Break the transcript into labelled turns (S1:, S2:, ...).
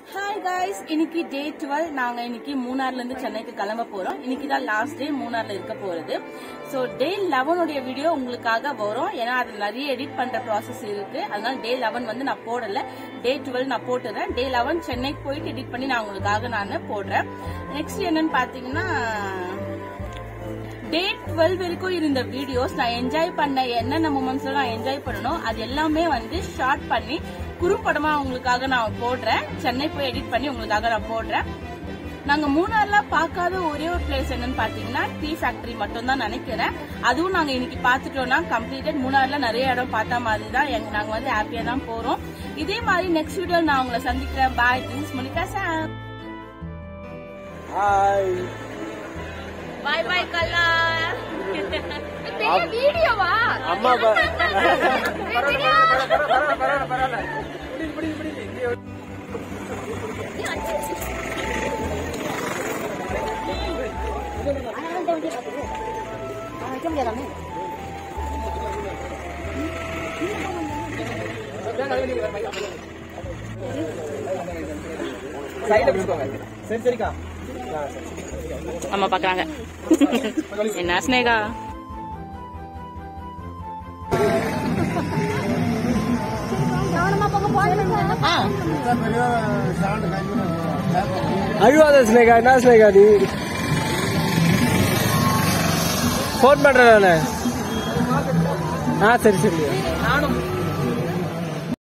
S1: hi guys இன்னைக்கு டே twelve நாங்க இன்னைக்கு மூணார்ல இருந்து சென்னைக்கு கிளம்ப போறோம் இன்னைக்கு தான் லாஸ்ட் டே மூணார்ல இருக்க போறது சோ டே லெவனுடைய வீடியோ உங்களுக்காக வரும் ஏன்னா அது நிறைய எடிட் பண்ற ப்ராசஸ் இருக்கு அதனால டே லெவன் வந்து நான் போடல டே டுவெல் நான் போட்டுறேன் டே லெவன் சென்னைக்கு போயிட்டு எடிட் பண்ணி நான் உங்களுக்காக நான் போடுறேன் நெக்ஸ்ட் என்னன்னு பாத்தீங்கன்னா டே டுவெல் வரைக்கும் இருந்த வீடியோஸ் நான் என்ஜாய் பண்ண என்னென்ன மூமெண்ட்ஸ்ல நான் என்ஜாய் பண்ணணும் அது எல்லாமே வந்து ஷார்ட் பண்ணி குறும்படமா உங்களுக்காக நான் போடுறேன் சென்னை போய் எடிட் பண்ணி உங்களுக்காக நான் போடுறேன் நாங்க மூணார்ல பார்க்காத ஒரே ஒரு பிளேஸ் என்னன்னு பாத்தீங்கன்னா டீ ஃபேக்டரி மட்டும் தான் நினைக்கிறேன் அதுவும் நாங்க இன்னைக்கு பாத்துட்டோம்னா கம்ப்ளீட்டட் மூணார்ல நிறைய இடம் பார்த்த மாதிரி தான் எங்க நாங்க வந்து ஹாப்பியா தான் போறோம் இதே மாதிரி நெக்ஸ்ட் வீடியோ நான் உங்களை சந்திக்கிறேன் bye this Monica Sam
S2: hi
S1: bye bye கல்லா
S3: வீடியோவா
S2: அம்மா பா சைடுல பிடிச்சுக்கோங்க சரி சரிக்கா
S1: அம்மா பாக்குறாங்க என்ன ஸ்னேகா
S2: அழுவாத ஸ்னேகா என்ன ஸ்னேகா நீ ஃபோன் பண்றேன் நானு ஆ சரி சரி